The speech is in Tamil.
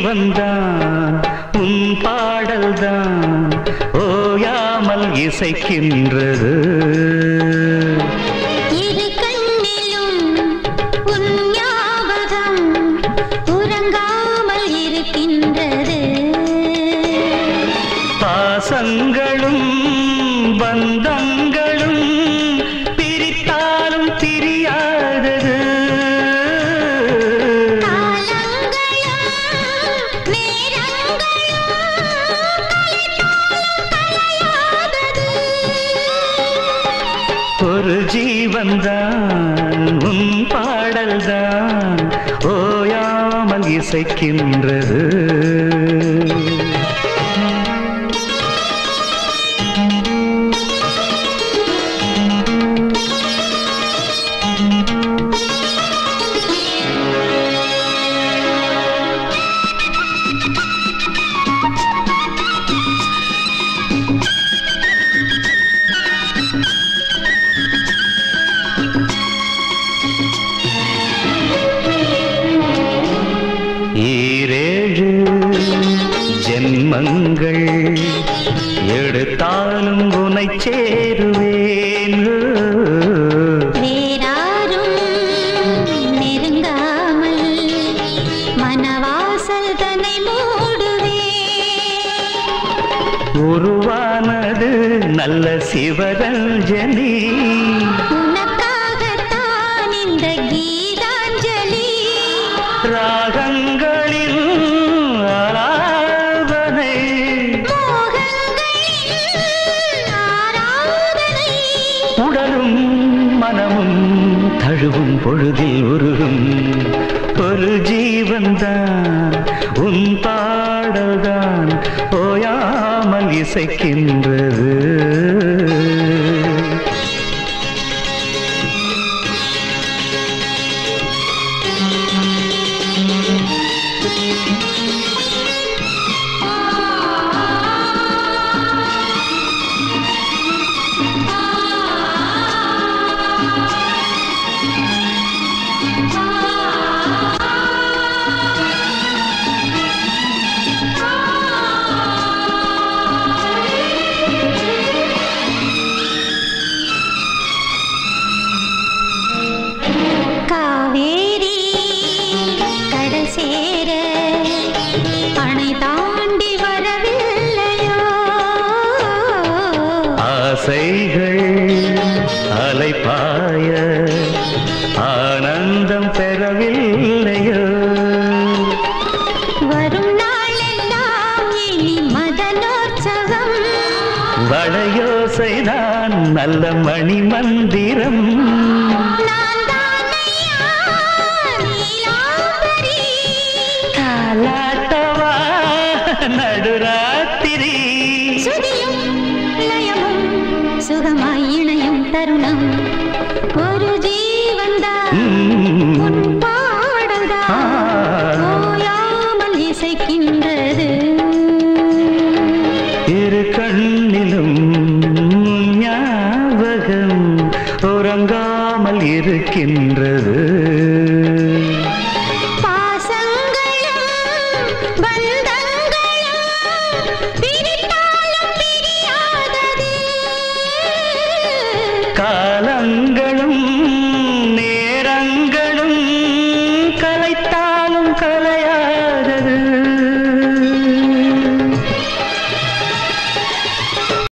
ஜீவன்தான் உன் பாடல்தான் ஓயாமல் இசைக்கின்றது இரு கண்ணிலும் உன் ஞாபகம் உறங்காமல் இருக்கின்றது பாசங்களும் பந்தங்களும் பிரித்தாலும் பிரியாதது காலங்களும் நேரங்களும் கலையாதது ஒரு ஜீவன்தான் உன் பாடல்தான் ஓயாமல் இசைக்கின்றது ஈரேழு ஜென்மங்கள் எடுத்தாலும் உனை சேருவேன் வேறாரும் நெருங்காமல் மனவாசல் தன்னை மூடுவே உருவானது நல்ல சிவரஞ்சனி உனக்காகத்தான் இந்த கீதாஞ்சலி ராகங்களில் ஆலாபனை மோகங்களின் ஆராதனை உடலும் மனமும் தழுவும் பொழுதில் உருகும் ஒரு ஜீவன்தான் உன் பாடல்தான் ஓயாமல் இசைக்கின்றது காவேரி கடல் சேர அணை தாண்டி வரவில்லையோ ஆசைகள் அலைப்பாய ஆனந்தம் பெறவில்லையோ வரும் நாளெல்லாம் இனி மதனோற்சவம் வளையோசைதான் நல்ல மணி மந்திரம் நான் தானையா நீலாம்பரி காலாட்டவா நடுராத்திரி சுதியும் லயமும் சுகமாய் இணையும் தருணம் ஒரு ஜீவன்தான் ம். உன் பாடல்தான் ஆ. ஓயாமல் இசைக்கின்றது இரு கண்ணிலும் ஞாபகம் உறங்காமல் இருக்கின்ற